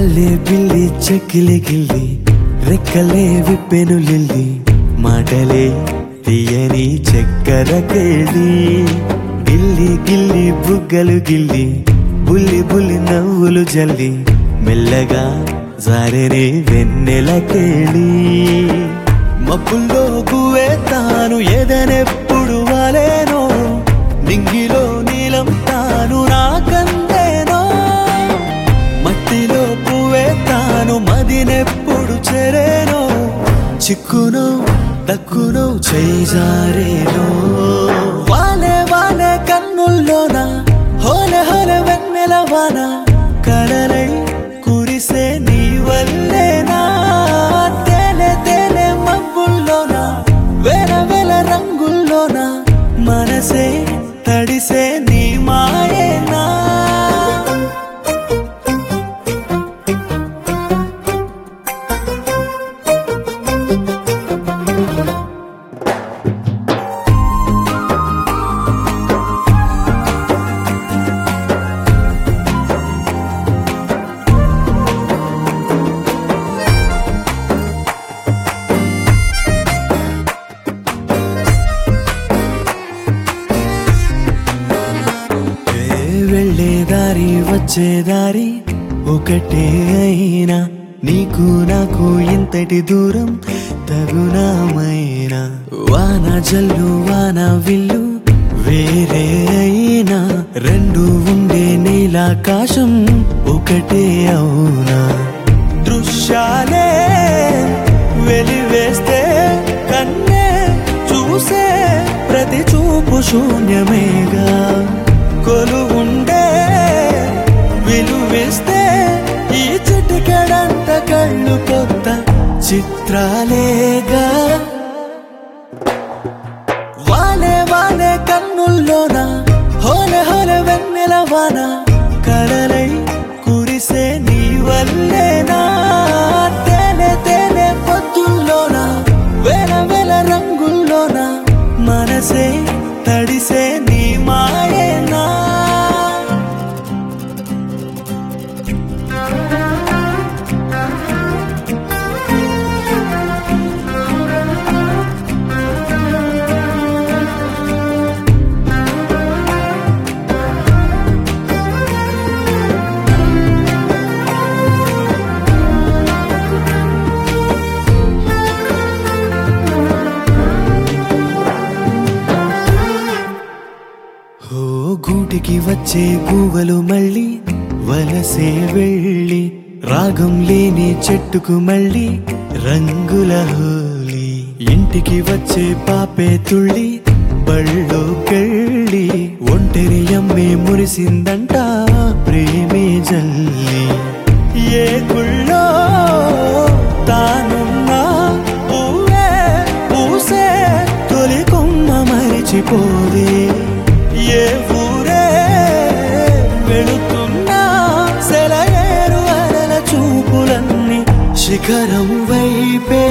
అల్లే బిల్లి చెక్కిలి గిల్లి రెక్కలే విప్పెను లిల్లి మాటలే తీయని చక్కెర కేళి గిల్లి గిల్లి బుగ్గలు గిల్లి బుల్లి బుల్లి నవ్వులు జల్లి మెల్లగా జారెనే వెన్నెల కేళి మబ్బుల్లో గువే తాను ఎదనెప్పుడు వాలేనో నింగిలో నీలం తాను నాకందేనో మట్టిలో పువ్వే తాను మదినెప్పుడు చెరేనో చిక్కును దక్కును చేజారేనో వానే వానే కన్నుల్లోన హోలె హోలె వెన్నెల వాన కడలై కురిసే నీ వల్లేనా తేనె తేనె మబ్బుల్లోన వేల వేల రంగుల్లోన మనసే తడిసే నీ మాయేనా ఏ వెళ్ళే దారి వచ్చే దారి ఒకటే అయినా నీకు నాకు ఇంతటి దూరం తగునామైనా వాన జల్లు వాన విల్లు వేరే అయినా రెండు ఉండే నీలాకాశం ఒకటే అవునా దృశ్యాలే వెలివేస్తే కన్నే చూసే ప్రతి చూపు శూన్యమేగా కొలువుండే విలువిస్తే ఈ చిటికెడంత కళ్ళు కొత్త చిత్రాలేగా వానే వానే కన్నుల్లోన హోలె హోలె వెన్నెల వాన కడలై కురిసే నీ వల్లేనా తేనె తేనె పొద్దుల్లోన వేల వేల రంగుల్లోన మనసే తడిసే నీ మాయేనా ఓ గూటికి వచ్చే గువ్వలు మళ్ళీ వలసే వెళ్ళి రాగం లేని చెట్టుకు మళ్ళీ రంగుల హోలీ ఇంటికి వచ్చే పాపే తుళ్ళి బళ్ళోకెళ్ళి ఒంటరి అమ్మే మురిసిందంట ప్రేమే జల్లి ఏ గుళ్ళో తానున్నా పువ్వే పూసే తొలి కొమ్మ మరిచిపోదే ఏ ఊరే వెళుతున్నా సెలయేరు అలల చూపులన్నీ శిఖరం వైపే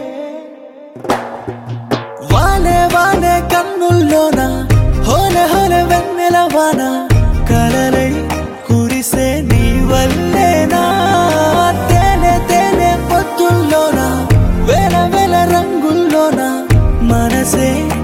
వానే వానే కన్నుల్లోన హోలె హోలె వెన్నెల వాన కలలై కురిసే నీ వల్లేనా తేనె తేనె పొద్దుల్లోన వేల వేల రంగుల్లోన మనసే